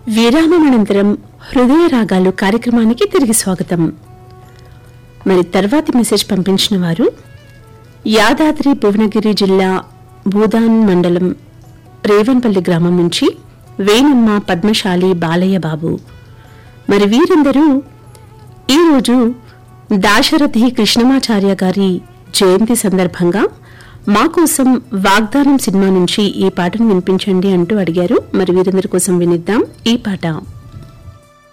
విరామం హృదయ రాగాలు కార్యక్రమానికి తిరిగి స్వాగతం మరి తర్వాతి మెసేజ్ పంపించిన వారు యాదాద్రి భువనగిరి జిల్లా భూదాన్ మండలం రేవన్పల్లి గ్రామం నుంచి వేణమ్మ పద్మశాలి బాలయ్య బాబు మరి వీరందరూ ఈరోజు దాశరథి కృష్ణమాచార్య గారి జయంతి సందర్భంగా మా కోసం వాగ్దానం సినిమా నుంచి ఈ పాటను వినిపించండి అంటూ అడిగారు మరి వీరందరి కోసం వినిద్దాం ఈ పాట